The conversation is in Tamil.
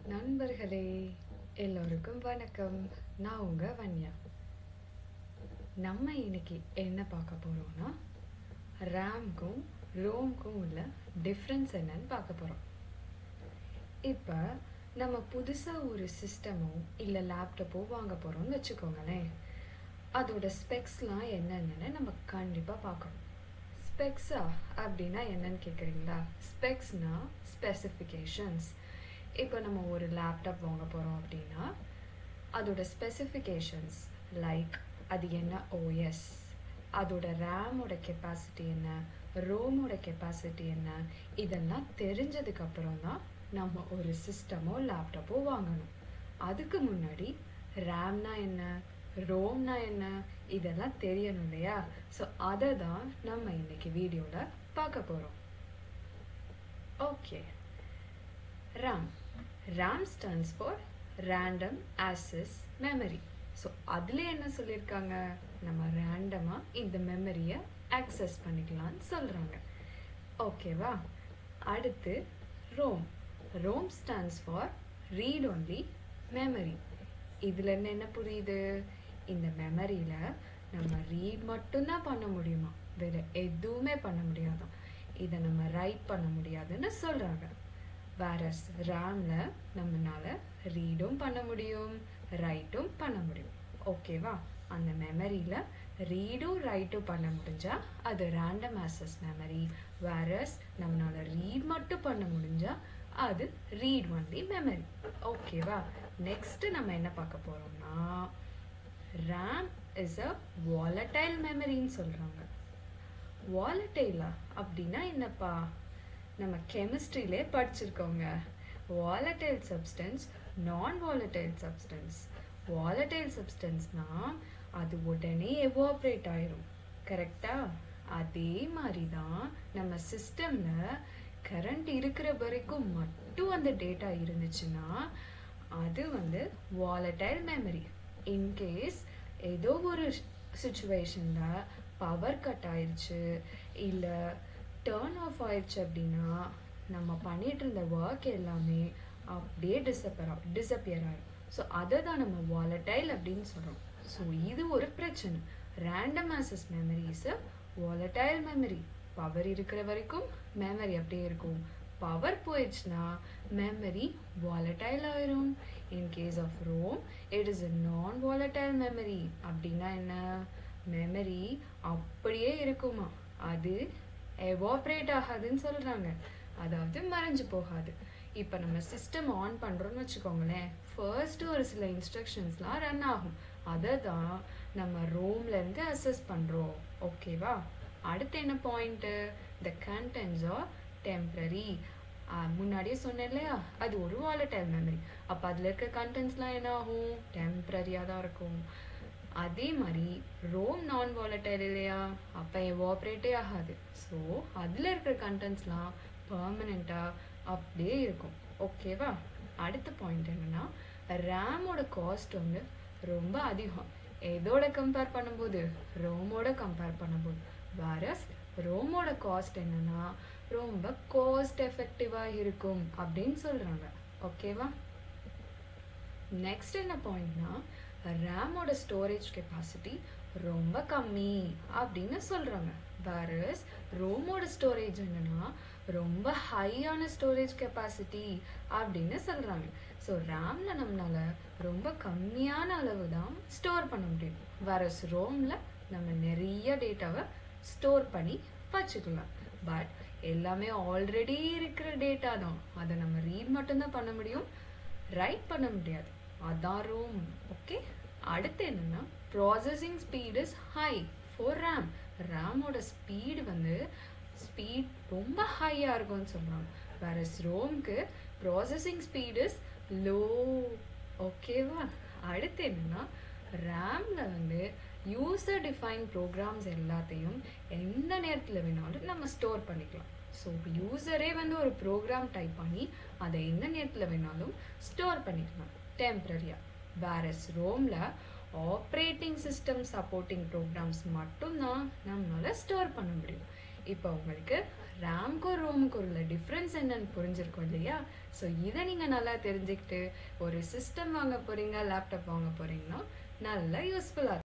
நண்பர்களே எல்லோருக்கும் வணக்கம் நான் உங்க வன்யா நம்ம இன்னைக்கு என்ன பார்க்க போறோம்னா ரேம்க்கும் ரோம்க்கும் உள்ள டிஃப்ரென்ஸ் என்னன்னு பார்க்க போறோம் இப்போ நம்ம புதுசா ஒரு சிஸ்டமோ இல்லை லேப்டாப்போ வாங்க போறோம்னு வச்சுக்கோங்களேன் அதோட ஸ்பெக்ஸ்லாம் என்னென்னு நம்ம கண்டிப்பாக பார்க்கணும் ஸ்பெக்ஸா அப்படின்னா என்னன்னு கேட்குறீங்களா ஸ்பெக்ஸ்னா ஸ்பெசிஃபிகேஷன்ஸ் இப்போ நம்ம ஒரு லேப்டாப் வாங்க போகிறோம் அப்படின்னா அதோட ஸ்பெசிஃபிகேஷன்ஸ் லைக் அது என்ன ஓஎஸ் அதோட ரேமோட கெப்பாசிட்டி என்ன ரோமோட கெப்பாசிட்டி என்ன இதெல்லாம் தெரிஞ்சதுக்கு அப்புறம் தான் நம்ம ஒரு சிஸ்டமோ லேப்டாப்போ வாங்கணும் அதுக்கு முன்னாடி ரேம்னா என்ன ரோம்னா என்ன இதெல்லாம் தெரியணும் இல்லையா ஸோ அதை தான் நம்ம இன்னைக்கு வீடியோவில் பார்க்க போகிறோம் okay RAM. RAM stands for Random Access Memory. So அதில் என்ன சொல்லியிருக்காங்க நம்ம ரேண்டமாக இந்த மெமரியை ஆக்சஸ் பண்ணிக்கலாம்னு சொல்கிறாங்க ஓகேவா அடுத்து ROM ROM stands for read only memory இதில் என்ன என்ன புரியுது இந்த மெமரியில் நம்ம ரீட் மட்டும்தான் பண்ண முடியுமா வேறு எதுவுமே பண்ண முடியாதான் இதை நம்ம ரைட் பண்ண முடியாதுன்னு சொல்கிறாங்க வேரஸ் ரேமில் நம்மளால ரீடும் பண்ண முடியும் ரைட்டும் பண்ண முடியும் ஓகேவா அந்த மெமரியில் ரீடும் ரைட்டும் பண்ண முடிஞ்சா அது ரேண்டம் ஆக்சஸ் மெமரி வேரஸ் நம்மளால ரீட் மட்டும் பண்ண முடிஞ்சா அது ரீட் ஒன்லி மெமரி ஓகேவா நெக்ஸ்ட் நம்ம என்ன பார்க்க போறோம்னா ரேம் இஸ் அ வாலடைல் மெமரின்னு சொல்றாங்க வாலடைலா அப்படின்னா என்னப்பா நம்ம கெமிஸ்ட்ரியிலே படிச்சிருக்கோங்க volatile substance non volatile substance volatile சப்ஸ்டன்ஸ்னா அது உடனே எவாப்ரேட் ஆயிரும் கரெக்டா அதே மாதிரி தான் நம்ம சிஸ்டமில் கரண்ட் இருக்கிற வரைக்கும் மட்டும் அந்த டேட்டா இருந்துச்சுன்னா அது வந்து வாலடைல் மெமரி இன்கேஸ் ஏதோ ஒரு சுச்சுவேஷனில் பவர் கட் ஆயிடுச்சு இல்லை டேர்ன் ஆஃப் ஆயிடுச்சு அப்படின்னா நம்ம பண்ணிட்டு இருந்த ஒர்க் எல்லாமே அப்படியே டிசப்பர் டிசப்பியர் ஆயிடும் ஸோ அதை தான் நம்ம வாலடைல் அப்படின்னு சொல்கிறோம் ஸோ இது ஒரு பிரச்சனை random access memory is a volatile memory power இருக்கிற வரைக்கும் மெமரி அப்படியே இருக்கும் பவர் போயிடுச்சுன்னா மெமரி வாலடைல் ஆயிரும் in case of ROM it is a non volatile memory அப்படின்னா என்ன மெமரி அப்படியே இருக்குமா அது எவாப்ரேட் ஆகாதுன்னு சொல்கிறாங்க அதாவது மறைஞ்சு போகாது இப்போ நம்ம சிஸ்டம் ஆன் பண்ணுறோம்னு வச்சுக்கோங்களேன் ஃபர்ஸ்ட் ஒரு சில இன்ஸ்ட்ரக்ஷன்ஸ்லாம் ரன் ஆகும் அதை தான் நம்ம ரோம்லேருந்து அசஸ் பண்ணுறோம் ஓகேவா அடுத்து என்ன point the contents are temporary முன்னாடியே சொன்னேன் இல்லையா அது ஒரு வாலடைல் மெமரி அப்போ அதில் இருக்க கண்டென்ட்ஸ்லாம் என்ன ஆகும் டெம்ப்ரரியாக தான் இருக்கும் அதே மாதிரி ரோம் நான் வாலடைல் இல்லையா அப்போ எவாப்ரேட்டே ஆகாது ஸோ அதில் இருக்கிற கண்டென்ட்ஸ்லாம் பர்மனெண்ட்டாக அப்படியே இருக்கும் ஓகேவா அடுத்த பாயிண்ட் என்னன்னா ரேமோட காஸ்ட் வந்து ரொம்ப அதிகம் எதோட கம்பேர் பண்ணும்போது ரோமோட கம்பேர் பண்ணும்போது வேறஸ் ரோமோட காஸ்ட் என்னன்னா ரொம்ப காஸ்ட் எஃபெக்டிவாக இருக்கும் அப்படின்னு சொல்கிறாங்க ஓகேவா நெக்ஸ்ட் என்ன பாயிண்ட்னா ரேமோட ஸ்டோரேஜ் கெப்பாசிட்டி ரொம்ப கம்மி அப்படின்னு சொல்கிறாங்க வேறஸ் ரோமோட ஸ்டோரேஜ் என்னன்னா ரொம்ப ஹையான ஸ்டோரேஜ் கெப்பாசிட்டி அப்படின்னு சொல்கிறாங்க ஸோ ரேமில் நம்மளால ரொம்ப கம்மியான அளவு தான் ஸ்டோர் பண்ண முடியும் வேறஸ் ரோமில் நம்ம நிறைய டேட்டாவை ஸ்டோர் பண்ணி வச்சுக்கலாம் பட் எல்லாமே ஆல்ரெடி இருக்கிற டேட்டா தான் அதை நம்ம ரீட் மட்டும்தான் பண்ண முடியும் ரைட் பண்ண முடியாது அதான் ரோம் ஓகே அடுத்து என்னன்னா processing speed is high for RAM ரேமோட ஸ்பீடு வந்து ஸ்பீட் ரொம்ப ஹையாக இருக்கும்னு சொல்கிறாங்க வேற ரோம்க்கு ப்ராசஸிங் ஸ்பீட் இஸ் லோ ஓகேவா அடுத்து என்னன்னா ரேமில் வந்து யூசர் டிஃபைன் ப்ரோக்ராம்ஸ் எல்லாத்தையும் எந்த நேரத்தில் வேணாலும் நம்ம ஸ்டோர் பண்ணிக்கலாம் ஸோ யூசரே வந்து ஒரு ப்ரோக்ராம் டைப் பண்ணி அதை எந்த நேரத்தில் வேணாலும் ஸ்டோர் பண்ணிக்கலாம் டெம்ப்ரரியாக வேறஸ் ரோமில் ஆப்ரேட்டிங் சிஸ்டம் சப்போர்ட்டிங் ப்ரோக்ராம்ஸ் மட்டும்தான் நம்மளால ஸ்டோர் பண்ண முடியும் இப்போ உங்களுக்கு ரேம்க்கும் ரோமுக்கும் உள்ள டிஃப்ரென்ஸ் என்னன்னு புரிஞ்சிருக்கும் இல்லையா ஸோ இதை நீங்கள் நல்லா தெரிஞ்சுக்கிட்டு ஒரு சிஸ்டம் வாங்க போகிறீங்க லேப்டாப் வாங்க போகிறீங்கன்னா நல்லா யூஸ்ஃபுல்லாக